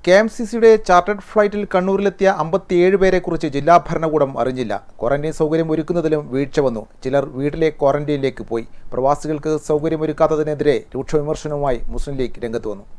K M C സിയുടെ chartered ഫ്ലൈറ്റിൽ കണ്ണൂരിലെത്തിയ അമ്പത്തിയേഴ് പേരെക്കുറിച്ച് ജില്ലാ ഭരണകൂടം അറിഞ്ഞില്ല ക്വാറന്റൈൻ സൗകര്യം ഒരുക്കുന്നതിലും വീഴ്ച വന്നു ചിലർ വീട്ടിലെ ക്വാറന്റൈനിലേക്ക് പോയി പ്രവാസികൾക്ക് സൗകര്യമൊരുക്കാത്തതിനെതിരെ രൂക്ഷ വിമർശനവുമായി മുസ്ലിം ലീഗ് രംഗത്ത് വന്നു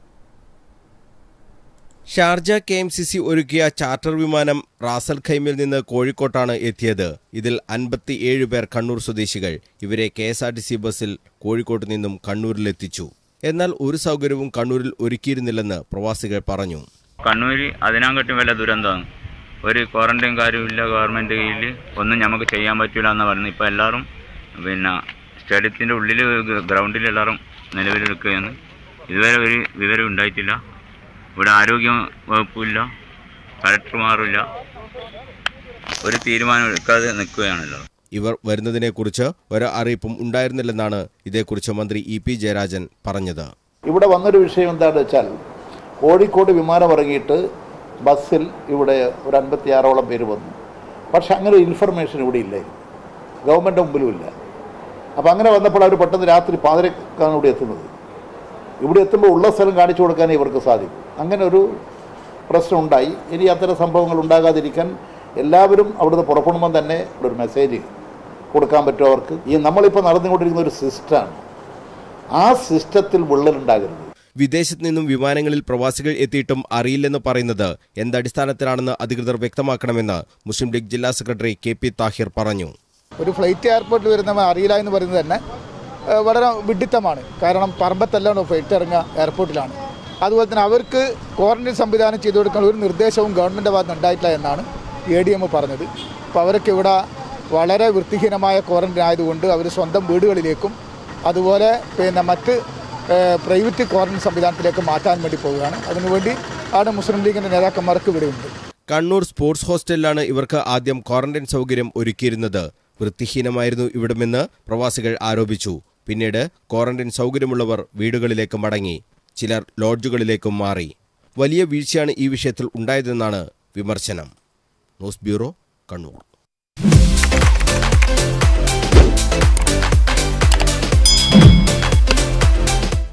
Sharjah K M C C ഒരുക്കിയ ചാർട്ടർ വിമാനം റാസൽ ഖൈമിൽ നിന്ന് കോഴിക്കോട്ടാണ് എത്തിയത് ഇതിൽ അൻപത്തിയേഴ് പേർ കണ്ണൂർ സ്വദേശികൾ ഇവരെ K S R T C ബസ്സിൽ കോഴിക്കോട്ട് നിന്നും കണ്ണൂരിലെത്തിച്ചു എന്നാൽ ഒരു സൗകര്യവും കണ്ണൂരിൽ ഒരുക്കിയിരുന്നില്ലെന്ന് പ്രവാസികൾ പറഞ്ഞു കണ്ണൂർ അതിനാങ്കട്ടും വല്ല ദുരന്തമാണ് ഒരു ക്വാറന്റൈൻ കാര്യമില്ല ഗവൺമെൻറ് കയ്യിൽ ഒന്നും നമുക്ക് ചെയ്യാൻ പറ്റില്ല എന്ന് പറയുന്നത് ഇപ്പോൾ എല്ലാവരും പിന്നെ സ്റ്റേഡിയത്തിൻ്റെ ഉള്ളിൽ ഗ്രൗണ്ടിൽ എല്ലാവരും നിലവിലെടുക്കുകയാണ് ഇതുവരെ ഒരു വിവരം ഉണ്ടായിട്ടില്ല ഇവിടെ ആരോഗ്യ വകുപ്പില്ല കളക്ടർമാറില്ല ഒരു തീരുമാനം എടുക്കാതെ നിൽക്കുകയാണല്ലോ ഇവർ വരുന്നതിനെക്കുറിച്ച് ഒരു അറിയിപ്പും ഉണ്ടായിരുന്നില്ലെന്നാണ് ഇതേക്കുറിച്ച് മന്ത്രി ഇ പി ജയരാജൻ പറഞ്ഞത് ഇവിടെ വന്നൊരു വിഷയം എന്താണെന്ന് വെച്ചാൽ കോഴിക്കോട് വിമാനം ഇറങ്ങിയിട്ട് ബസ്സിൽ ഇവിടെ ഒരു അൻപത്തിയാറോളം പേര് വന്നു പക്ഷെ അങ്ങനെ ഒരു ഇൻഫർമേഷൻ ഇവിടെ ഇല്ല ഗവൺമെൻറ് മുമ്പിലും ഇല്ല അപ്പോൾ അങ്ങനെ വന്നപ്പോൾ അവർ പെട്ടെന്ന് രാത്രി പാതിരക്കാണ് ഇവിടെ എത്തുന്നത് ഇവിടെ എത്തുമ്പോൾ ഉള്ള സ്ഥലം കാണിച്ചു കൊടുക്കാനേ ഇവർക്ക് സാധിക്കും അങ്ങനെ ഒരു പ്രശ്നം ഉണ്ടായി ഇനി അത്തരം സംഭവങ്ങൾ ഉണ്ടാകാതിരിക്കാൻ എല്ലാവരും അവിടുന്ന് പുറപ്പെടുമ്പം തന്നെ ഇവിടെ ഒരു മെസ്സേജ് കൊടുക്കാൻ പറ്റും അവർക്ക് ഈ നമ്മളിപ്പോൾ നടന്നുകൊണ്ടിരിക്കുന്ന ഒരു സിസ്റ്റമാണ് ആ സിസ്റ്റത്തിൽ വിള്ളലുണ്ടാകരുത് വിദേശത്ത് നിന്നും വിമാനങ്ങളിൽ പ്രവാസികൾ എത്തിയിട്ടും അറിയില്ലെന്ന് പറയുന്നത് എന്തടിസ്ഥാനത്തിലാണെന്ന് അധികൃതർ വ്യക്തമാക്കണമെന്ന് മുസ്ലിം ലീഗ് ജില്ലാ സെക്രട്ടറി കെ പി താഹിർ പറഞ്ഞു ഒരു ഫ്ലൈറ്റ് എയർപോർട്ടിൽ വരുന്നവൻ അറിയില്ല എന്ന് പറയുന്നത് തന്നെ ഏഹ്, വളരെ വിഡിത്തമാണ് കാരണം പറമ്പത്തല്ലാണ് ഫ്ലൈറ്റ് ഇറങ്ങുക എയർപോർട്ടിലാണ് അതുപോലെ തന്നെ അവർക്ക് ക്വാറന്റൈൻ സംവിധാനം ചെയ്തു കൊടുക്കാൻ ഒരു നിർദ്ദേശവും ഗവൺമെൻറ് ഭാഗത്ത് നിന്ന് ഉണ്ടായിട്ടില്ല എന്നാണ് എ ഡി എം പറഞ്ഞത് അപ്പോൾ അവർക്ക് ഇവിടെ വളരെ വൃത്തിഹീനമായ ക്വാറന്റൈൻ ആയതുകൊണ്ട് അവർ സ്വന്തം വീടുകളിലേക്കും അതുപോലെ പിന്നെ മറ്റ് ഏഹ്, പ്രൈവറ്റ് ക്വാറന്റൈൻ സംവിധാനത്തിലേക്ക് മാറ്റാൻ വേണ്ടി പോവുകയാണ് അതിനുവേണ്ടി ആണ് മുസ്ലിം ലീഗിൻ്റെ നേതാക്കന്മാർക്ക് ഇവിടെയുണ്ട് കണ്ണൂർ സ്പോർട്സ് ഹോസ്റ്റലിലാണ് ഇവർക്ക് ആദ്യം ക്വാറന്റൈൻ സൗകര്യം ഒരുക്കിയിരുന്നത് വൃത്തിഹീനമായിരുന്നു ഇവിടമെന്ന് പ്രവാസികൾ ആരോപിച്ചു പിന്നീട് ക്വാറന്റൈൻ സൗകര്യമുള്ളവർ വീടുകളിലേക്ക് മടങ്ങി ചിലർ ലോഡ്ജുകളിലേക്കും മാറി വലിയ വീഴ്ചയാണ് ഈ വിഷയത്തിൽ ഉണ്ടായതെന്നാണ് വിമർശനം ന്യൂസ് ബ്യൂറോ കണ്ണൂർ